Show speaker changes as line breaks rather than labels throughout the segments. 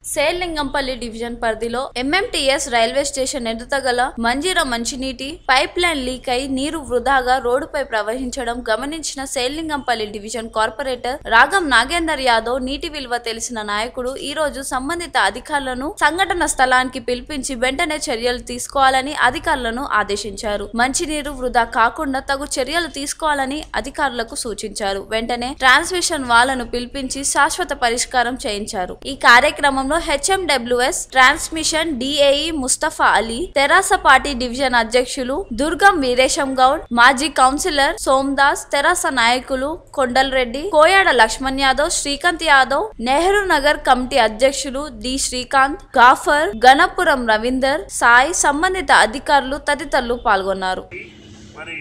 సేల్లింగంపల్లి division పరిధిలో MMTS railway station ఎదుతగల మంజీర మంచినీటి పైప్ లైన్ లీక్ అయి నీరు వృధాగా రోడ్డుపై ప్రవహించడం గమనించిన సేల్లింగంపల్లి డివిజన్ కార్పొరేటర్ రాగం నాగేందర్ యాదవ్ నీటి విలువ తెలిసిన నాయకుడు ఈ రోజు సంబంధిత అధికారులను సంఘటన స్థలానికి పిలిపించి వెంటనే చర్యలు తీసుకోవాలని అధికారులను ఆదేశించారు మంచినీరు వృధా కాకుండా తగు చర్యలు తీసుకోవాలని అధికారులకు సూచించారు వెంటనే ట్రాన్స్మిషన్ వాళ్ళను పిలిపించి శాశ్వత పరిష్కారం చేయించారు ఈ కార్యక్రమంలో HMWS transmission DAE Mustafa Ali TRS party division అధ్యక్షులు దుర్గం వీరేశం గౌడ్ మాజీ కౌన్సిలర్ సోమదాస్ తెరాస నాయకులు కొండల్ రెడ్డి కోయాడ లక్ష్మణ్ యాదవ్ శ్రీకాంత్ యాదవ్ నెహ్రూ నగర్ కమిటీ అధ్యక్షులు డి శ్రీకాంత్ గాఫర్ గణపురం రవీందర్ సాయి సంబంధిత అధికారులు తదితరులు పాల్గొన్నారు
మరి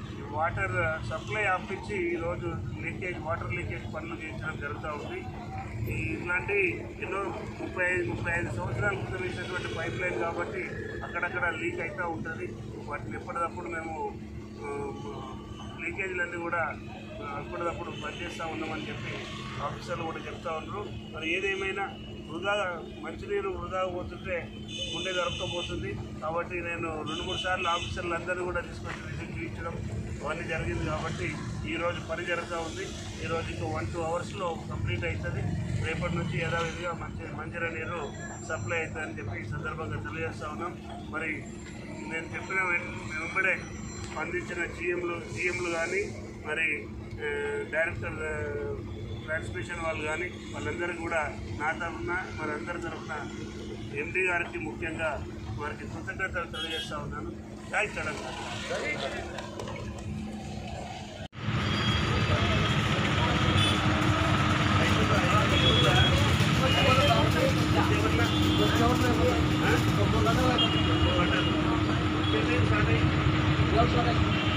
వాటర్ సప్లై ఆపించి ఈరోజు లీకేజ్ వాటర్ లీకేజ్ పనులు చేయించడం జరుగుతూ ఉంది ఈ ఇట్లాంటి ఎన్నో ముప్పై ఐదు ముప్పై ఐదు సంవత్సరాల క్రితం వేసినటువంటి పైప్ లైన్ కాబట్టి అక్కడక్కడ లీక్ అవుతూ ఉంటుంది వాటిని ఎప్పటికప్పుడు మేము ఆ, లీకేజీలన్నీ కూడా ఆ, ఎప్పటికప్పుడు బంద్ చేస్తూ ఉన్నామని చెప్పి ఆఫీసర్లు కూడా చెప్తా ఉన్నారు మరి ఏదేమైనా వృధా మంచినీరు వృధా పోతుంటే గుండె దొరకపోతుంది కాబట్టి నేను రెండు మూడు సార్లు ఆఫీసర్లు అందరినీ కూడా తీసుకొచ్చి విజిట్ ఇచ్చడం అవన్నీ జరిగింది కాబట్టి ఈరోజు పని జరుగుతూ ఉంది ఈరోజు ఇంకో వన్ టూ అవర్స్లో కంప్లీట్ అవుతుంది రేపటి నుంచి యథావిధిగా మంచి మంచిర నీరు సప్లై అవుతుందని చెప్పి ఈ సందర్భంగా తెలియజేస్తా ఉన్నాం మరి నేను చెప్పిన వెం- వెంబడే స్పందించిన జీఎంలు జీఎంలు కానీ మరి ఆ, డైరెక్టర్ ఆ, ట్రాన్స్మిషన్ వాళ్ళు కానీ వాళ్ళందరికీ కూడా నా తరఫున మరి అందరి తరఫున ఎండి గారికి ముఖ్యంగా వారికి కృతజ్ఞతలు తెలియజేస్తా ఉన్నాను జై తెలంగాణ
Gracias.